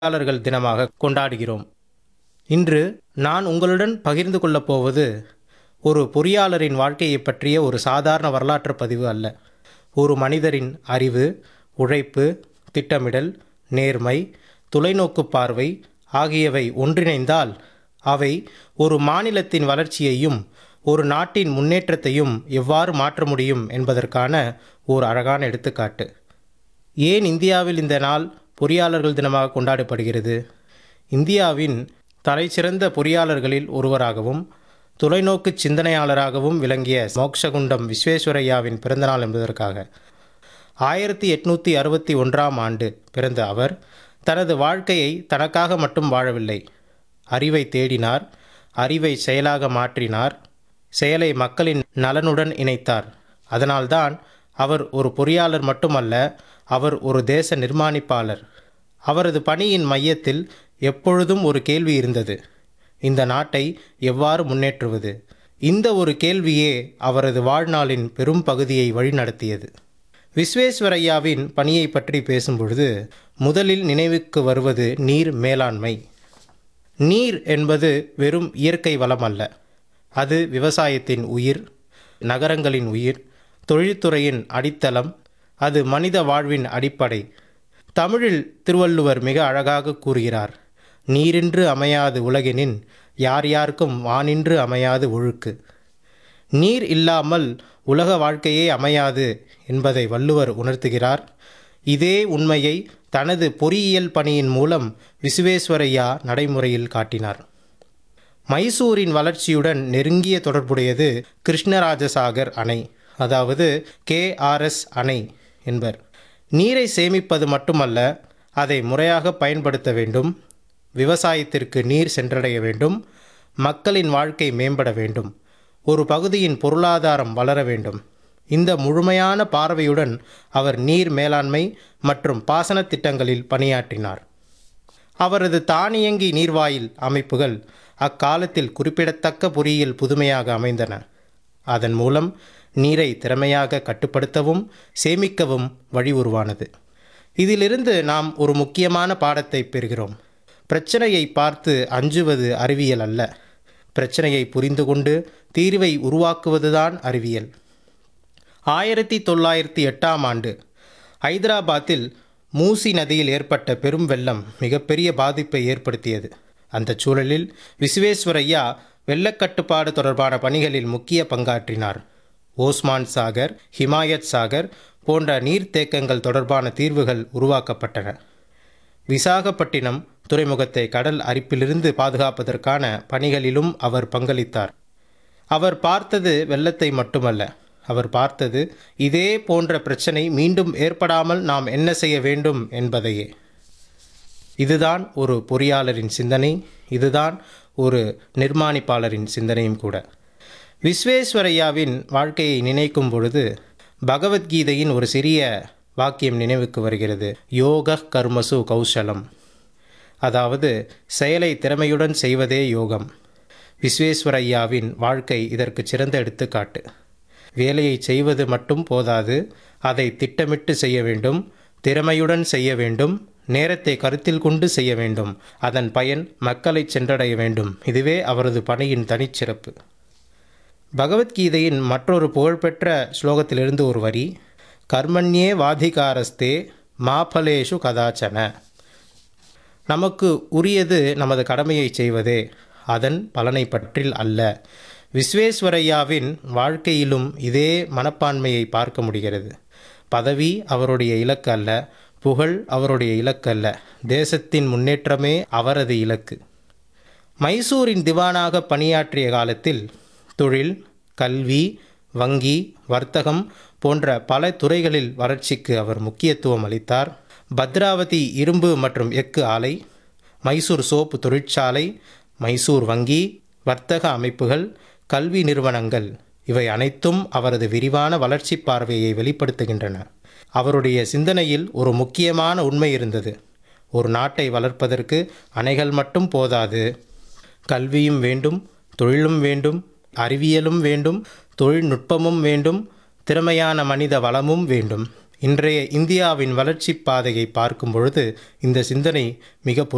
பொறியாளர்கள் தினமாக கொண்டாடுகிறோம் இன்று நான் உங்களுடன் பகிர்ந்து கொள்ளப் போவது ஒரு பொறியாளரின் வாழ்க்கையைப் பற்றிய ஒரு சாதாரண வரலாற்று பதிவு அல்ல ஒரு மனிதரின் அறிவு உழைப்பு திட்டமிடல் நேர்மை தொலைநோக்கு பார்வை ஆகியவை ஒன்றிணைந்தால் அவை ஒரு மாநிலத்தின் வளர்ச்சியையும் ஒரு நாட்டின் முன்னேற்றத்தையும் எவ்வாறு மாற்ற முடியும் என்பதற்கான ஒரு அழகான எடுத்துக்காட்டு ஏன் இந்தியாவில் இந்த நாள் பொறியாளர்கள் தினமாக கொண்டாடப்படுகிறது இந்தியாவின் தலைசிறந்த பொறியாளர்களில் ஒருவராகவும் தொலைநோக்கு சிந்தனையாளராகவும் விளங்கிய மோக்ஷகுண்டம் விஸ்வேஸ்வரையாவின் பிறந்தநாள் என்பதற்காக ஆயிரத்தி எட்நூற்றி அறுபத்தி ஒன்றாம் ஆண்டு பிறந்த அவர் தனது வாழ்க்கையை தனக்காக மட்டும் வாழவில்லை அறிவை தேடினார் அறிவை செயலாக மாற்றினார் செயலை மக்களின் நலனுடன் இணைத்தார் அதனால்தான் அவர் ஒரு பொறியாளர் மட்டுமல்ல அவர் ஒரு தேச நிர்மாணிப்பாளர் அவரது பணியின் மையத்தில் எப்பொழுதும் ஒரு கேள்வி இருந்தது இந்த நாட்டை எவ்வாறு முன்னேற்றுவது இந்த ஒரு கேள்வியே அவரது வாழ்நாளின் பெரும் பகுதியை வழிநடத்தியது விஸ்வேஸ்வரையாவின் பணியை பற்றி பேசும்பொழுது முதலில் நினைவுக்கு வருவது நீர் மேலாண்மை நீர் என்பது வெறும் இயற்கை வளம் அல்ல அது விவசாயத்தின் உயிர் நகரங்களின் உயிர் தொழில்துறையின் அடித்தளம் அது மனித வாழ்வின் அடிப்படை தமிழில் திருவள்ளுவர் மிக அழகாக கூறுகிறார் நீரின்று அமையாது உலகினின் யார் யாருக்கும் வானின்று அமையாது ஒழுக்கு நீர் இல்லாமல் உலக வாழ்க்கையே அமையாது என்பதை வள்ளுவர் உணர்த்துகிறார் இதே உண்மையை தனது பொறியியல் பணியின் மூலம் விசுவேஸ்வரையா நடைமுறையில் காட்டினார் மைசூரின் வளர்ச்சியுடன் நெருங்கிய தொடர்புடையது கிருஷ்ணராஜசாகர் அணை அதாவது கேஆர்எஸ் அணை என்பர் நீரை சேமிப்பது மட்டுமல்ல அதை முறையாக பயன்படுத்த வேண்டும் விவசாயத்திற்கு நீர் சென்றடைய வேண்டும் மக்களின் வாழ்க்கை மேம்பட வேண்டும் ஒரு பகுதியின் பொருளாதாரம் வளர வேண்டும் இந்த முழுமையான பார்வையுடன் அவர் நீர் மேலாண்மை மற்றும் பாசன திட்டங்களில் பணியாற்றினார் அவரது தானியங்கி நீர்வாயில் அமைப்புகள் அக்காலத்தில் குறிப்பிடத்தக்க பொறியியல் புதுமையாக அமைந்தன அதன் மூலம் நீரை திறமையாக கட்டுப்படுத்தவும் சேமிக்கவும் வழி உருவானது இதிலிருந்து நாம் ஒரு முக்கியமான பாடத்தை பெறுகிறோம் பிரச்சனையை பார்த்து அஞ்சுவது அறிவியல் அல்ல பிரச்சனையை புரிந்து கொண்டு தீர்வை உருவாக்குவதுதான் அறிவியல் ஆயிரத்தி தொள்ளாயிரத்தி எட்டாம் ஆண்டு ஐதராபாத்தில் மூசி நதியில் ஏற்பட்ட பெரும் வெள்ளம் மிகப்பெரிய பாதிப்பை ஏற்படுத்தியது அந்த சூழலில் விஸ்வேஸ்வரையா வெள்ளக்கட்டுப்பாடு தொடர்பான பணிகளில் முக்கிய பங்காற்றினார் ஓஸ்மான் சாகர் ஹிமாயத் சாகர் போன்ற நீர்த்தேக்கங்கள் தொடர்பான தீர்வுகள் உருவாக்கப்பட்டன விசாகப்பட்டினம் துறைமுகத்தை கடல் அரிப்பிலிருந்து பாதுகாப்பதற்கான பணிகளிலும் அவர் பங்களித்தார் அவர் பார்த்தது வெள்ளத்தை மட்டுமல்ல அவர் பார்த்தது இதே போன்ற பிரச்சனை மீண்டும் ஏற்படாமல் நாம் என்ன செய்ய வேண்டும் என்பதையே இதுதான் ஒரு பொறியாளரின் சிந்தனை இதுதான் ஒரு நிர்மாணிப்பாளரின் சிந்தனையும் கூட விஸ்வேஸ்வரையாவின் வாழ்க்கையை நினைக்கும் பொழுது பகவத்கீதையின் ஒரு சிறிய வாக்கியம் நினைவுக்கு வருகிறது யோக கர்மசு கௌசலம் அதாவது செயலை திறமையுடன் செய்வதே யோகம் விஸ்வேஸ்வரையாவின் வாழ்க்கை இதற்கு சிறந்த எடுத்துக்காட்டு வேலையை செய்வது மட்டும் போதாது அதை திட்டமிட்டு செய்ய வேண்டும் திறமையுடன் செய்ய வேண்டும் நேரத்தை கருத்தில் கொண்டு செய்ய வேண்டும் அதன் பயன் மக்களை சென்றடைய வேண்டும் இதுவே அவரது பணியின் தனிச்சிறப்பு பகவத்கீதையின் மற்றொரு புகழ்பெற்ற ஸ்லோகத்திலிருந்து ஒரு வரி கர்மண்யே வாதிகாரஸ்தே மாபலேஷு கதாச்சன நமக்கு உரியது நமது கடமையை செய்வதே அதன் பலனை பற்றில் அல்ல விஸ்வேஸ்வரையாவின் வாழ்க்கையிலும் இதே மனப்பான்மையை பார்க்க முடிகிறது பதவி அவருடைய இலக்கு அல்ல புகழ் அவருடைய இலக்கு அல்ல தேசத்தின் முன்னேற்றமே அவரது இலக்கு மைசூரின் திவானாக பணியாற்றிய காலத்தில் தொழில் கல்வி வங்கி வர்த்தகம் போன்ற பல துறைகளில் வளர்ச்சிக்கு அவர் முக்கியத்துவம் அளித்தார் பத்ராவதி இரும்பு மற்றும் எஃகு ஆலை மைசூர் சோப்பு தொழிற்சாலை மைசூர் வங்கி வர்த்தக அமைப்புகள் கல்வி நிறுவனங்கள் இவை அனைத்தும் அவரது விரிவான வளர்ச்சி பார்வையை வெளிப்படுத்துகின்றன அவருடைய சிந்தனையில் ஒரு முக்கியமான உண்மை இருந்தது ஒரு நாட்டை வளர்ப்பதற்கு அணைகள் மட்டும் போதாது கல்வியும் வேண்டும் தொழிலும் வேண்டும் அறிவியலும் வேண்டும் தொழில்நுட்பமும் வேண்டும் திறமையான மனித வளமும் வேண்டும் இன்றைய இந்தியாவின் வளர்ச்சிப் பாதையை பார்க்கும் பொழுது இந்த சிந்தனை மிக